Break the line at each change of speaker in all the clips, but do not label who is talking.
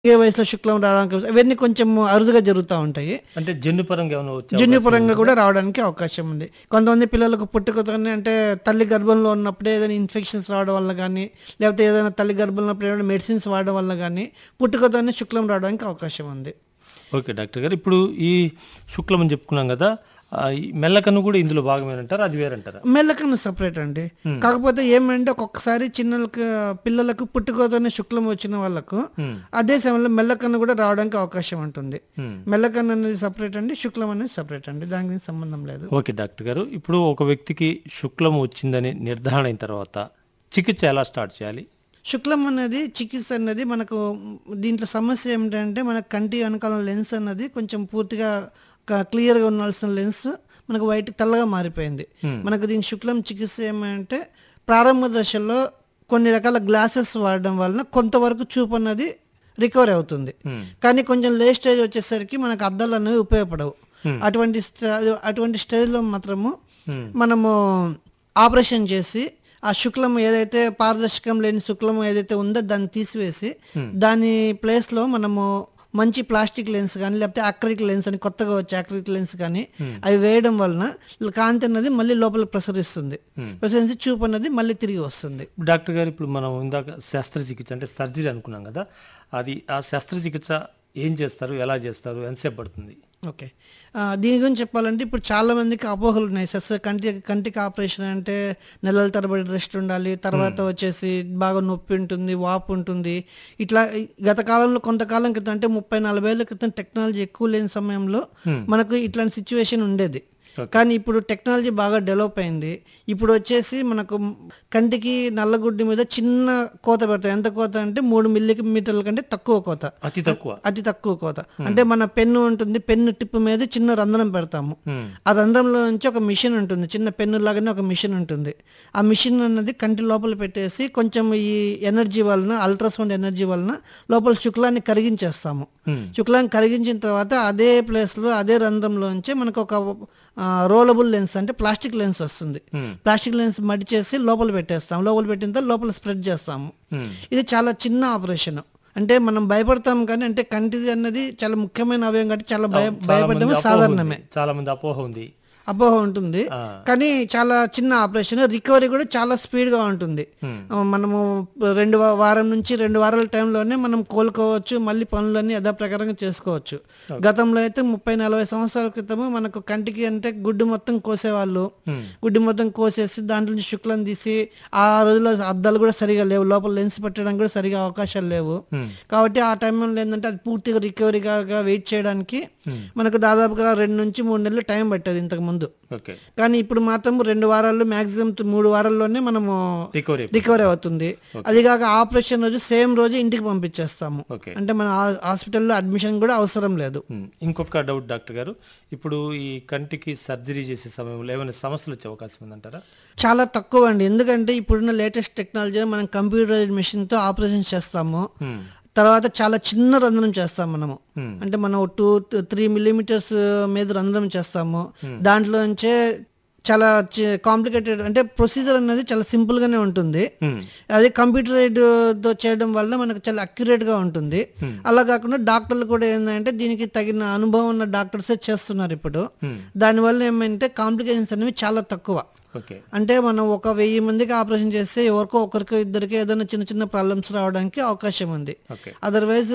ఏ వయసులో శుక్లం రావడానికి ఇవన్నీ కొంచెం అరుదుగా జరుగుతూ ఉంటాయి
అంటే జన్యుపరంగా ఏమైనా వచ్చే
జన్యుపరంగా కూడా రావడానికి అవకాశం ఉంది కొంతమంది పిల్లలకు పుట్టుకతోనే అంటే తల్లి గర్భంలో ఉన్నప్పుడే ఏదైనా ఇన్ఫెక్షన్స్ రావడం వల్ల కానీ లేకపోతే ఏదైనా తల్లి గర్భంలో ఉన్నప్పుడు ఏమైనా మెడిసిన్స్ వాడడం వల్ల కానీ పుట్టుకతోనే శుక్లం రావడానికి అవకాశం ఉంది
ఓకే డాక్టర్ గారు ఇప్పుడు ఈ శుక్లం అని చెప్పుకున్నాం కదా ఆ, ఈ మెల్లకన్ను కూడా ఇందులో భాగమేనంటారా అది వేరంటారా
మెల్లకన్ను సపరేట్ అండి కాకపోతే ఏమంటే ఒక్కొక్కసారి చిన్నలకు పిల్లలకు పుట్టుకతోనే శుక్లం వచ్చిన వాళ్ళకు
Hmm.
అదే సమయంలో మెల్లకన్ను కూడా రావడానికి అవకాశం ఉంటుంది
Hmm.
మెల్లకన్ను అనేది సపరేట్ అండి శుక్లం అనేది సపరేట్ అండి దానికి సంబంధం లేదు
ఓకే డాక్టర్ గారు ఇప్పుడు ఒక వ్యక్తికి శుక్లం వచ్చిందని నిర్ధారణ అయిన తర్వాత చికిత్స ఎలా స్టార్ట్ చేయాలి
శుక్లం అనేది చికిత్స అనేది మనకు దీంట్లో సమస్య ఏమిటంటే మన కంటి వెనకాల లెన్స్ అన్నది కొంచెం పూర్తిగా క- క్లియర్గా ఉండాల్సిన లెన్స్ మనకు వైట్ తెల్లగా మారిపోయింది మనకు దీనికి శుక్లం చికిత్స ఏమంటే ప్రారంభ దశలో కొన్ని రకాల గ్లాసెస్ వాడడం వలన కొంతవరకు చూపు అన్నది రికవర్ అవుతుంది
Hmm.
కానీ కొంచెం లేట్ స్టేజ్ వచ్చేసరికి మనకు అద్దాలు అనేవి ఉపయోగపడవు అటువంటి స్ట- అటువంటి స్టేజ్లో మాత్రము
Hmm.
మనము ఆపరేషన్ చేసి ఆ శుక్లం ఏదైతే పారదర్శకం లేని శుక్లం ఏదైతే ఉందో దాన్ని తీసివేసి దాని ప్లేస్లో మనము మంచి ప్లాస్టిక్ లెన్స్ కానీ లేకపోతే అక్రిలిక్ లెన్స్ అని కొత్తగా వచ్చే అక్రిలిక్ లెన్స్ కానీ అవి వేయడం వలన కాంతి అన్నది మళ్ళీ లోపల ప్రసరిస్తుంది ప్రసరించి చూపు అన్నది మళ్ళీ తిరిగి వస్తుంది
డాక్టర్ గారు ఇప్పుడు మనం ఇందాక శస్త్రచికిత్స అంటే సర్జరీ అనుకున్నాం కదా అది ఆ శస్త్రచికిత్స ఏం చేస్తారు ఎలా చేస్తారు ఎంతసేపు పడుతుంది
ఓకే ఆ, దీని గురించి చెప్పాలంటే ఇప్పుడు చాలా మందికి అపోహలు ఉన్నాయి శస్త్ర కంటి కంటికి ఆపరేషన్ అంటే నెలల తరబడి రెస్ట్ ఉండాలి తర్వాత వచ్చేసి బాగా నొప్పి ఉంటుంది వాపు ఉంటుంది ఇట్లా ఈ గత కాలంలో కొంతకాలం క్రితం అంటే ముప్పై నలభై ఏళ్ళ క్రితం టెక్నాలజీ ఎక్కువ లేని సమయంలో మనకు ఇట్లాంటి సిచ్యువేషన్ ఉండేది కానీ ఇప్పుడు టెక్నాలజీ బాగా డెవలప్ అయింది ఇప్పుడు వచ్చేసి మనకు కంటికి నల్లగుడ్డి మీద చిన్న కోత పెడతాం ఎంత కోత అంటే మూడు మిల్లీమీటర్ల కంటే తక్కువ కోత
అతి తక్కువ
అతి తక్కువ కోత అంటే మన పెన్ను ఉంటుంది పెన్ను టిప్ మీద చిన్న రంధ్రం పెడతాము
Hmm.
ఆ రంధ్రంలో నుంచి ఒక మిషన్ ఉంటుంది చిన్న పెన్ను లాగానే ఒక మిషన్ ఉంటుంది ఆ మిషన్ అన్నది కంటి లోపల పెట్టేసి కొంచెం ఈ ఎనర్జీ వలన అల్ట్రాసౌండ్ ఎనర్జీ వలన లోపల శుక్లాన్ని కరిగించేస్తాము
Hmm.
శుక్లాన్ని కరిగించిన తర్వాత అదే ప్లేస్లో అదే రంధ్రంలోంచి మనకు ఒక రోలబుల్ లెన్స్ అంటే ప్లాస్టిక్ లెన్స్ వస్తుంది
Hmm.
ప్లాస్టిక్ లెన్స్ మడి చేసి లోపల పెట్టేస్తాం లోపల పెట్టిన తర్వాత లోపల స్ప్రెడ్ చేస్తాము
Hmm.
ఇది చాలా చిన్న ఆపరేషన్ అంటే మనం భయపడతాం కానీ అంటే కంటిది అన్నది చాలా ముఖ్యమైన అవయం కాబట్టి చాలా భయ
చాలా
భయపడమే
మంది అపోహ
సాధారణమే
ఉంది. చాలా మంది అపోహ ఉంది
అపోహ ఉంటుంది
ఆ.
కానీ చాలా చిన్న ఆపరేషన్ రికవరీ కూడా చాలా స్పీడ్గా ఉంటుంది ఆ, మనము రెండు వా- వారం నుంచి రెండు వారాల టైంలోనే మనం కోలుకోవచ్చు మళ్ళీ పనులన్నీ యథాప్రకారంగా చేసుకోవచ్చు గతంలో అయితే ముప్పై నలభై సంవత్సరాల క్రితము మనకు కంటికి అంటే గుడ్డు మొత్తం కోసేవాళ్ళు
Hmm.
గుడ్డి మొత్తం కోసేసి దాంట్లో నుంచి శుక్లం తీసి ఆ రోజుల్లో అద్దాలు కూడా సరిగా లేవు లోపల లెన్స్ పెట్టడానికి కూడా సరిగా అవకాశాలు లేవు
Hmm.
కాబట్టి ఆ టైంలో ఏంటంటే అది పూర్తిగా రికవరీగా వెయిట్ చేయడానికి మనకు దాదాపుగా రెండు నుంచి మూడు నెలలు టైం పట్టేది ఇంతకు ముందు
ఓకే
కానీ ఇప్పుడు మాత్రం రెండు వారాల్లో మాక్సిమం మూడు వారాల్లోనే మనము
రికవరీ
రికవరీ అవుతుంది అది కాక ఆపరేషన్ రోజు సేమ్ రోజు ఇంటికి పంపించేస్తాము
ఓకే
అంటే మన హా- హాస్పిటల్లో అడ్మిషన్ కూడా అవసరం లేదు
ఉమ్, ఇంకొక డౌట్ డాక్టర్ గారు ఇప్పుడు ఈ కంటికి సర్జరీ చేసే సమయంలో ఏమైనా సమస్యలు వచ్చే అవకాశం ఉందంటారా
చాలా తక్కువ అండి ఎందుకంటే ఇప్పుడున్న లేటెస్ట్ టెక్నాలజీ మనం కంప్యూటరైజ్డ్ మెషిన్తో ఆపరేషన్ చేస్తాము
ఉమ్,
తర్వాత చాలా చిన్న రంధ్రం చేస్తాం మనము
Hmm.
అంటే మనం టూ త్రీ మిల్లీమీటర్స్ మీద రంధ్రం చేస్తాము దాంట్లో నుంచే చాలా కాంప్లికేటెడ్ అంటే ప్రొసీజర్ అనేది చాలా సింపుల్ గానే ఉంటుంది
ఉమ్,
అది కంప్యూటరైడ్ తో చేయడం వల్ల మనకు చాలా అక్యురేట్ గా ఉంటుంది అలా కాకుండా డాక్టర్లు కూడా ఏంటంటే దీనికి తగిన అనుభవం ఉన్న డాక్టర్సే చేస్తున్నారు ఇప్పుడు
Hmm.
దానివల్ల ఏమంటే కాంప్లికేషన్స్ అనేవి చాలా తక్కువ
ఓకే
అంటే మనం ఒక వెయ్యి మందికి ఆపరేషన్ చేస్తే ఎవరికో ఒకరికి ఇద్దరికి ఏదైనా చిన్న చిన్న ప్రాబ్లమ్స్ రావడానికి అవకాశం ఉంది
ఓకే
అదర్వైజ్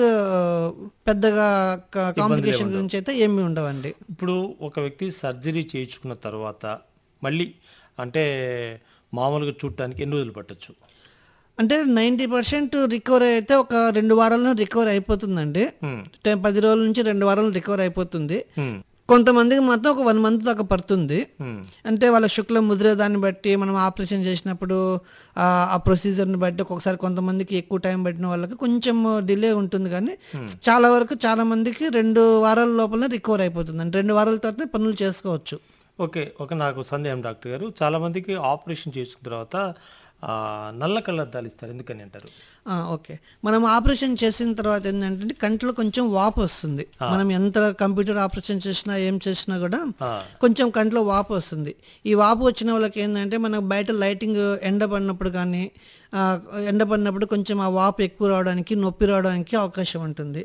పెద్దగా కాంప్లికేషన్ గురించి అయితే ఏమీ ఉండవండి
ఇప్పుడు ఒక వ్యక్తి సర్జరీ చేయించుకున్న తర్వాత మళ్ళీ అంటే మామూలుగా చూడటానికి ఎన్ని రోజులు పట్టొచ్చు
అంటే నైంటీ పర్సెంట్ రికవర్ అయితే ఒక రెండు వారాల్లో రికవర్ అయిపోతుందండి
ఉమ్,
అంటే పది రోజుల నుంచి రెండు వారాలు రికవర్ అయిపోతుంది
ఉమ్,
కొంతమందికి మాత్రం ఒక వన్ మంత్ దాకా పడుతుంది
ఉమ్,
అంటే వాళ్ళ శుక్లం ముద్రే దాన్ని బట్టి మనం ఆపరేషన్ చేసినప్పుడు ఆ ఆ ప్రొసీజర్ని బట్టి ఒక్కొక్కసారి కొంతమందికి ఎక్కువ టైం పట్టిన వాళ్ళకి కొంచెం డిలే ఉంటుంది కానీ చాలా వరకు చాలా మందికి రెండు వారాల లోపలనే రికవర్ అయిపోతుంది అంటే రెండు వారాల తర్వాత పనులు చేసుకోవచ్చు
ఓకే ఓకే నాకు సందేహం డాక్టర్ గారు చాలా మందికి ఆపరేషన్ చేసుకున్న తర్వాత ఆ, నల్ల కళ్ళద్దాలు ఇస్తారు ఎందుకని అంటారు
ఆ, ఓకే మనం ఆపరేషన్ చేసిన తర్వాత ఏంటంటే కంట్లో కొంచెం వాపు వస్తుంది మనం ఎంత కంప్యూటర్ ఆపరేషన్ చేసినా ఏం చేసినా కూడా
ఆ,
కొంచెం కంట్లో వాపు వస్తుంది ఈ వాపు వచ్చిన వాళ్ళకి ఏంటంటే మనకు బయట లైటింగ్ ఎండ పడినప్పుడు కానీ ఆ, ఎండ పడినప్పుడు కొంచెం ఆ వాపు ఎక్కువ రావడానికి నొప్పి రావడానికి అవకాశం ఉంటుంది